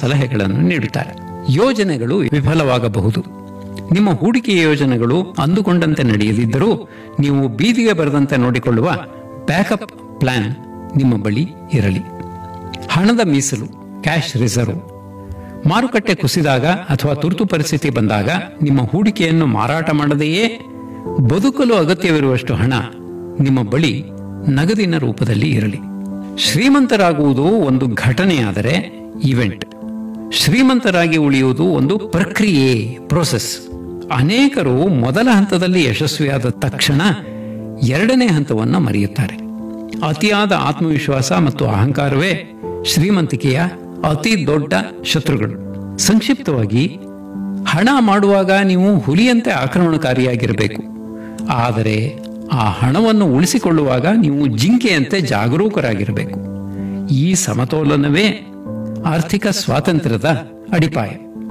ಸಲಹೆಗಳನ್ನು ನೀಡುತ್ತಾರೆ ಯೋಜನೆಗಳು ವಿಫಲವಾಗಬಹುದು ನಿಮ್ಮ ಹೂಡಿಕೆ ಯೋಜನೆಗಳು ಅಂದುಕೊಂಡಂತೆ ನಡೆಯದಿದ್ದರೂ ನೀವು ಬೀದಿಗೆ ಬರದಂತೆ ನೋಡಿಕೊಳ್ಳುವ ಬ್ಯಾಕಪ್ ಪ್ಲಾನ್ ನಿಮ್ಮ ಬಳಿ ಇರಲಿ ಹಣದ ಮೀಸಲು ಕ್ಯಾಶ್ ರಿಸರ್ವ್ ಮಾರುಕಟ್ಟೆ ಕುಸಿದಾಗ ಅಥವಾ ತುರ್ತು ಪರಿಸ್ಥಿತಿ ಬಂದಾಗ ನಿಮ್ಮ ಹೂಡಿಕೆಯನ್ನು ಮಾರಾಟ ಮಾಡದೆಯೇ ಬದುಕಲು ಅಗತ್ಯವಿರುವಷ್ಟು ಹಣ ನಿಮ್ಮ ಬಳಿ ನಗದಿನ ರೂಪದಲ್ಲಿ ಇರಲಿ ಶ್ರೀಮಂತರಾಗುವುದು ಒಂದು ಘಟನೆಯಾದರೆ ಇವೆಂಟ್ ಶ್ರೀಮಂತರಾಗಿ ಉಳಿಯುವುದು ಒಂದು ಪ್ರಕ್ರಿಯೆ ಪ್ರೋಸೆಸ್ ಅನೇಕರು ಮೊದಲ ಹಂತದಲ್ಲಿ ಯಶಸ್ವಿಯಾದ ತಕ್ಷಣ ಎರಡನೇ ಹಂತವನ್ನು ಮರೆಯುತ್ತಾರೆ ಅತಿಯಾದ ಆತ್ಮವಿಶ್ವಾಸ ಮತ್ತು ಅಹಂಕಾರವೇ ಶ್ರೀಮಂತಿಕೆಯ ಅತಿ ದೊಡ್ಡ ಶತ್ರುಗಳು ಸಂಕ್ಷಿಪ್ತವಾಗಿ ಹಣ ಮಾಡುವಾಗ ನೀವು ಹುಲಿಯಂತೆ ಆಕ್ರಮಣಕಾರಿಯಾಗಿರಬೇಕು ಆದರೆ ಆ ಹಣವನ್ನು ಉಳಿಸಿಕೊಳ್ಳುವಾಗ ನೀವು ಜಿಂಕೆಯಂತೆ ಜಾಗರೂಕರಾಗಿರಬೇಕು ಈ ಸಮತೋಲನವೇ ಆರ್ಥಿಕ ಸ್ವಾತಂತ್ರ್ಯದ ಅಡಿಪಾಯ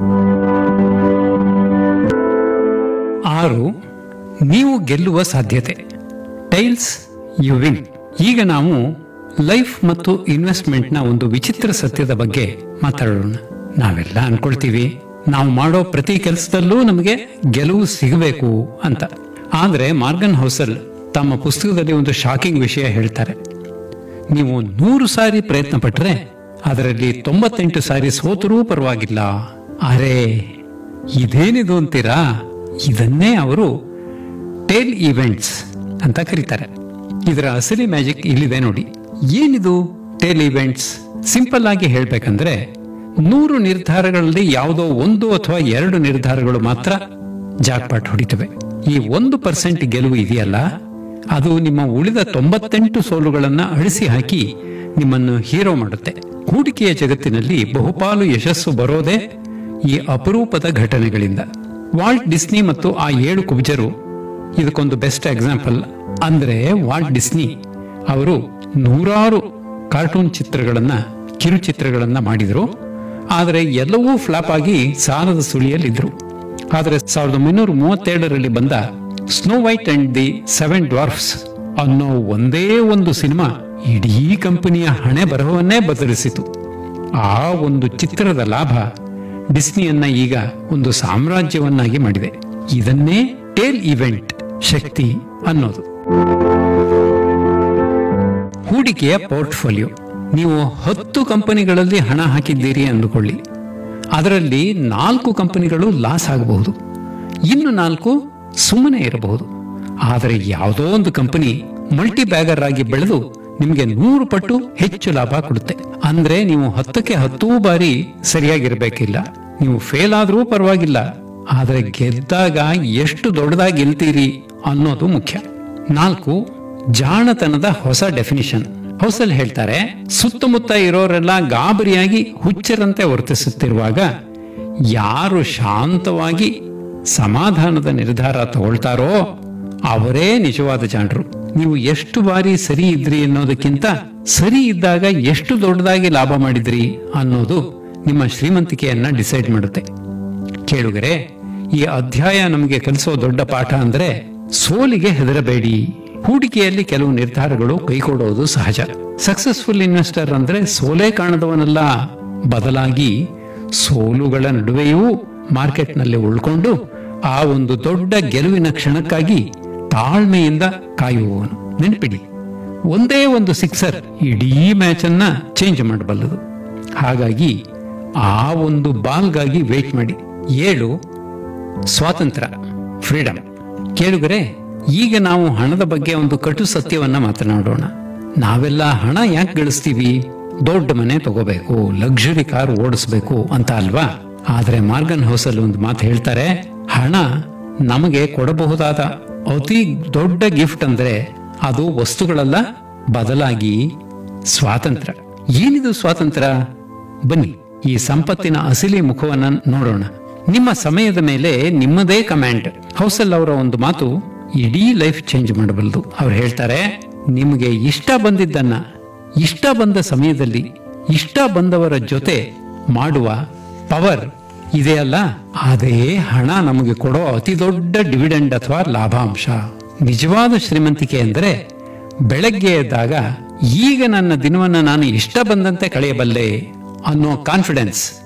ಆರು ನೀವು ಗೆಲ್ಲುವ ಸಾಧ್ಯತೆ ಟೈಲ್ಸ್ ಯು ವಿನ್ ಈಗ ನಾವು ಲೈಫ್ ಮತ್ತು ಇನ್ವೆಸ್ಟ್ಮೆಂಟ್ನ ಒಂದು ವಿಚಿತ್ರ ಸತ್ಯದ ಬಗ್ಗೆ ಮಾತಾಡೋಣ ನಾವೆಲ್ಲ ಅನ್ಕೊಳ್ತೀವಿ ನಾವು ಮಾಡೋ ಪ್ರತಿ ಕೆಲಸದಲ್ಲೂ ನಮಗೆ ಗೆಲುವು ಸಿಗಬೇಕು ಅಂತ ಆದರೆ ಮಾರ್ಗನ್ ಹೌಸಲ್ ತಮ್ಮ ಪುಸ್ತಕದಲ್ಲಿ ಒಂದು ಶಾಕಿಂಗ್ ವಿಷಯ ಹೇಳ್ತಾರೆ ನೀವು ನೂರು ಸಾರಿ ಪ್ರಯತ್ನ ಪಟ್ಟರೆ ಅದರಲ್ಲಿ ತೊಂಬತ್ತೆಂಟು ಸಾರಿ ಸೋತರೂ ಪರವಾಗಿಲ್ಲ ಅರೆ ಇದೇನಿದು ಅಂತೀರಾ ಇದನ್ನೇ ಅವರು ಟೇಲ್ ಈವೆಂಟ್ಸ್ ಅಂತ ಕರೀತಾರೆ ಇದರ ಅಸಲಿ ಮ್ಯಾಜಿಕ್ ಇಲ್ಲಿದೆ ನೋಡಿ ಏನಿದು ಟೇಲ್ ಈವೆಂಟ್ಸ್ ಸಿಂಪಲ್ ಆಗಿ ಹೇಳ್ಬೇಕಂದ್ರೆ ನೂರು ನಿರ್ಧಾರಗಳಲ್ಲಿ ಯಾವುದೋ ಒಂದು ಅಥವಾ ಎರಡು ನಿರ್ಧಾರಗಳು ಮಾತ್ರ ಜಾಕ್ಪಾಟ್ ಹೊಡಿತವೆ ಈ ಒಂದು ಪರ್ಸೆಂಟ್ ಗೆಲುವು ಇದೆಯಲ್ಲ ಅದು ನಿಮ್ಮ ಉಳಿದ ತೊಂಬತ್ತೆಂಟು ಸೋಲುಗಳನ್ನ ಅಳಿಸಿ ಹಾಕಿ ನಿಮ್ಮನ್ನು ಹೀರೋ ಮಾಡುತ್ತೆ ಹೂಡಿಕೆಯ ಜಗತ್ತಿನಲ್ಲಿ ಬಹುಪಾಲು ಯಶಸ್ಸು ಬರೋದೇ ಈ ಅಪರೂಪದ ಘಟನೆಗಳಿಂದ ವಾಲ್ಟ್ ಡಿಸ್ನಿ ಮತ್ತು ಆ ಏಳು ಕುಬ್ಜರು ಇದಕ್ಕೊಂದು ಬೆಸ್ಟ್ ಎಕ್ಸಾಂಪಲ್ ಅಂದ್ರೆ ವಾಲ್ಟ್ ಡಿಸ್ನಿ ಅವರು ನೂರಾರು ಕಾರ್ಟೂನ್ ಚಿತ್ರಗಳನ್ನ ಕಿರುಚಿತ್ರಗಳನ್ನ ಮಾಡಿದ್ರು ಆದರೆ ಎಲ್ಲವೂ ಫ್ಲಾಪ್ ಆಗಿ ಸಾಲದ ಸುಳಿಯಲ್ಲಿದ್ರು ಆದರೆ ಸಾವಿರದ ಒಂಬೈನೂರ ಮೂವತ್ತೇಳರಲ್ಲಿ ಬಂದ Snow White and the seven dwarfs ಅನ್ನೋ ಒಂದೇ ಒಂದು ಸಿನಿಮಾ ಇಡೀ ಕಂಪನಿಯ ಹಣೆ ಬರಹವನ್ನೇ ಬದಲಿಸಿತು ಆ ಒಂದು ಚಿತ್ರದ ಲಾಭ ಡಿಸ್ನಿಯನ್ನ ಈಗ ಒಂದು ಸಾಮ್ರಾಜ್ಯವನ್ನಾಗಿ ಮಾಡಿದೆ ಇದನ್ನೇ ಟೇಲ್ ಇವೆಂಟ್ ಶಕ್ತಿ ಅನ್ನೋದು ಹೂಡಿಕೆಯ ಪೋರ್ಟ್ಫೋಲಿಯೋ ನೀವು ಹತ್ತು ಕಂಪನಿಗಳಲ್ಲಿ ಹಣ ಹಾಕಿದ್ದೀರಿ ಅಂದುಕೊಳ್ಳಿ ಅದರಲ್ಲಿ ನಾಲ್ಕು ಕಂಪನಿಗಳು ಲಾಸ್ ಆಗಬಹುದು ಇನ್ನು ನಾಲ್ಕು ಸುಮ್ಮನೆ ಇರಬಹುದು ಆದರೆ ಯಾವುದೋ ಒಂದು ಕಂಪನಿ ಮಲ್ಟಿ ಬ್ಯಾಗರ್ ಆಗಿ ಬೆಳೆದು ನಿಮಗೆ ನೂರು ಪಟ್ಟು ಹೆಚ್ಚು ಲಾಭ ಕೊಡುತ್ತೆ ಅಂದ್ರೆ ನೀವು ಹತ್ತಕ್ಕೆ ಹತ್ತೂ ಬಾರಿ ಸರಿಯಾಗಿರ್ಬೇಕಿಲ್ಲ ನೀವು ಫೇಲ್ ಆದ್ರೂ ಪರವಾಗಿಲ್ಲ ಆದರೆ ಗೆದ್ದಾಗ ಎಷ್ಟು ದೊಡ್ಡದಾಗಿ ಗೆಲ್ತೀರಿ ಅನ್ನೋದು ಮುಖ್ಯ ನಾಲ್ಕು ಜಾಣತನದ ಹೊಸ ಡೆಫಿನಿಷನ್ ಹೌಸಲ್ ಹೇಳ್ತಾರೆ ಸುತ್ತಮುತ್ತ ಇರೋರೆಲ್ಲ ಗಾಬರಿಯಾಗಿ ಹುಚ್ಚರಂತೆ ವರ್ತಿಸುತ್ತಿರುವಾಗ ಯಾರು ಶಾಂತವಾಗಿ ಸಮಾಧಾನದ ನಿರ್ಧಾರ ತಗೊಳ್ತಾರೋ ಅವರೇ ನಿಜವಾದ ಜಾಣರು ನೀವು ಎಷ್ಟು ಬಾರಿ ಸರಿ ಇದ್ರಿ ಅನ್ನೋದಕ್ಕಿಂತ ಸರಿ ಇದ್ದಾಗ ಎಷ್ಟು ದೊಡ್ಡದಾಗಿ ಲಾಭ ಮಾಡಿದ್ರಿ ಅನ್ನೋದು ನಿಮ್ಮ ಶ್ರೀಮಂತಿಕೆಯನ್ನ ಡಿಸೈಡ್ ಮಾಡುತ್ತೆ ಕೇಳುಗರೆ ಈ ಅಧ್ಯಾಯ ನಮಗೆ ಕಲಿಸೋ ದೊಡ್ಡ ಪಾಠ ಅಂದ್ರೆ ಸೋಲಿಗೆ ಹೆದರಬೇಡಿ ಹೂಡಿಕೆಯಲ್ಲಿ ಕೆಲವು ನಿರ್ಧಾರಗಳು ಕೈಕೊಡೋದು ಸಹಜ ಸಕ್ಸಸ್ಫುಲ್ ಇನ್ವೆಸ್ಟರ್ ಅಂದ್ರೆ ಸೋಲೆ ಕಾಣದವನಲ್ಲ ಬದಲಾಗಿ ಸೋಲುಗಳ ನಡುವೆಯೂ ಮಾರ್ಕೆಟ್ನಲ್ಲಿ ಉಳ್ಕೊಂಡು ಆ ಒಂದು ದೊಡ್ಡ ಗೆಲುವಿನ ಕ್ಷಣಕ್ಕಾಗಿ ತಾಳ್ಮೆಯಿಂದ ಕಾಯುವವನು ನೆನಪಿಡಿ ಒಂದೇ ಒಂದು ಸಿಕ್ಸರ್ ಇಡೀ ಮ್ಯಾಚ್ ಅನ್ನ ಚೇಂಜ್ ಮಾಡಬಲ್ಲದು ಹಾಗಾಗಿ ಆ ಒಂದು ಬಾಲ್ಗಾಗಿ ವೇಟ್ ಮಾಡಿ ಏಳು ಸ್ವಾತಂತ್ರ್ಯ ಫ್ರೀಡಮ್ ಕೇಳುಗರೆ ಈಗ ನಾವು ಹಣದ ಬಗ್ಗೆ ಒಂದು ಕಟು ಸತ್ಯವನ್ನ ಮಾತನಾಡೋಣ ನಾವೆಲ್ಲ ಹಣ ಯಾಕೆ ಗಳಿಸ್ತೀವಿ ದೊಡ್ಡ ಮನೆ ತಗೋಬೇಕು ಲಕ್ಸುರಿ ಕಾರ್ ಓಡಿಸ್ಬೇಕು ಅಂತ ಅಲ್ವಾ ಆದ್ರೆ ಮಾರ್ಗನ್ ಹೌಸಲ್ಲಿ ಒಂದು ಮಾತು ಹೇಳ್ತಾರೆ ಹಣ ನಮಗೆ ಕೊಡಬಹುದಾದ ಅತಿ ದೊಡ್ಡ ಗಿಫ್ಟ್ ಅಂದ್ರೆ ಅದು ವಸ್ತುಗಳಲ್ಲ ಬದಲಾಗಿ ಸ್ವಾತಂತ್ರ್ಯ ಏನಿದು ಸ್ವಾತಂತ್ರ್ಯ ಬನ್ನಿ ಈ ಸಂಪತ್ತಿನ ಅಸಲಿ ಮುಖವನ್ನ ನೋಡೋಣ ನಿಮ್ಮ ಸಮಯದ ಮೇಲೆ ನಿಮ್ಮದೇ ಕಮಾಂಡ್ ಹೌಸಲ್ ಅವರ ಒಂದು ಮಾತು ಇಡೀ ಲೈಫ್ ಚೇಂಜ್ ಮಾಡಬಲ್ಲದು ಅವ್ರು ಹೇಳ್ತಾರೆ ನಿಮಗೆ ಇಷ್ಟ ಬಂದಿದ್ದನ್ನ ಇಷ್ಟ ಬಂದ ಸಮಯದಲ್ಲಿ ಇಷ್ಟ ಬಂದವರ ಜೊತೆ ಮಾಡುವ ಪವರ್ ಇದೆಯಲ್ಲ ಅದೇ ಹಣ ನಮಗೆ ಕೊಡೋ ಅತಿ ದೊಡ್ಡ ಡಿವಿಡೆಂಡ್ ಅಥವಾ ಲಾಭಾಂಶ ನಿಜವಾದ ಶ್ರೀಮಂತಿಕೆ ಅಂದರೆ ಬೆಳಗ್ಗೆ ಎದ್ದಾಗ ಈಗ ನನ್ನ ದಿನವನ್ನ ನಾನು ಇಷ್ಟ ಬಂದಂತೆ ಕಳೆಯಬಲ್ಲೆ ಅನ್ನೋ ಕಾನ್ಫಿಡೆನ್ಸ್